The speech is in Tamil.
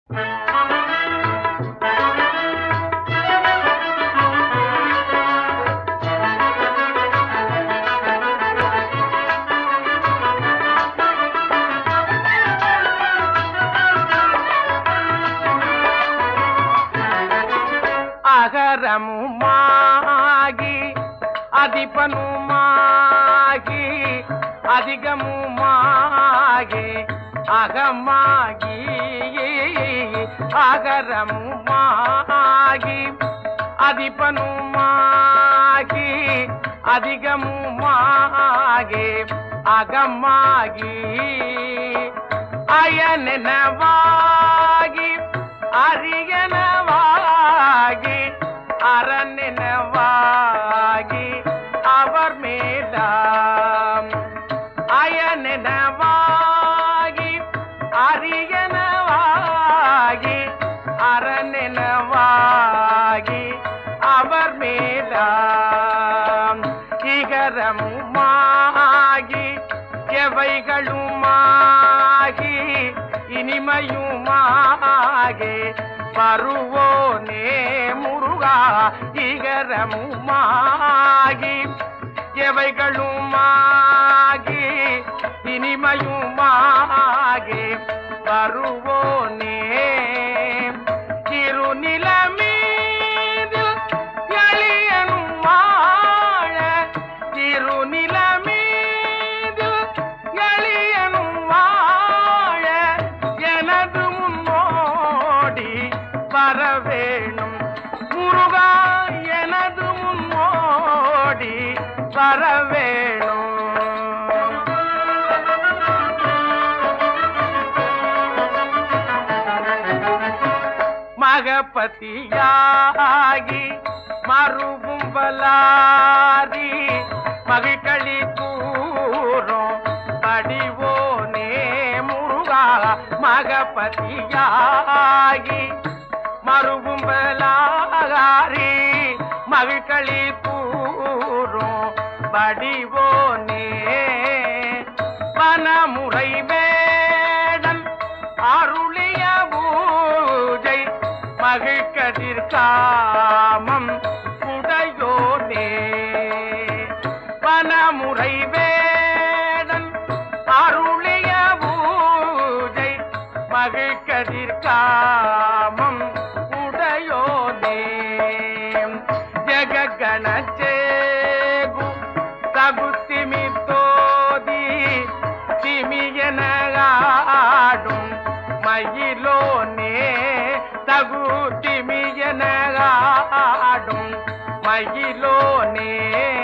அகரமுமாகி அதிபனுமாகி அதிகமுமாகி அகமாகி அகரமுமாகி அதிபனுமாகி அதிகமுமாகி அகமாகி அயனெனவாகி அரியனவாகி அரணெனவாகி அவர் மேலாம் அயனெனவாகி அரியனவாகி அரணெனவாகி அவர் மேலாம் இகரமுமாகி எவைகளுமாகி இனிமையுமாகி வருவோனே முருகா இகரமுமாகி எவைகளுமாகி இனிமையுமாகி வருவோனே திருநிலமீது எளியனும் வாழ திருநிலமீது எளியனும் வாழ எனது முன்னோடி வரவேணும் முருகா எனது முன்னோடி வரவேணும் மகபதியாகி மறுவும் பலாரி மகிழ்களி கூறும் படிவோனே முருகா மகபதியாகி மறுவும் பலாரி மகிழ்களி கூறும் படிவோனே வனமுறை வேடன் அருளிய பூஜை மகிழ்கதிர்காமம் உடையோனே வனமுறை வேடன் அருளிய பூஜை மகிழ்கதிர்காமம் உடையோனே ஜெககணச்சேகு தகுத்திமி தோதி திமியனகாடும் மயிலோனே தகு திமியனகாடும் மயிலோனே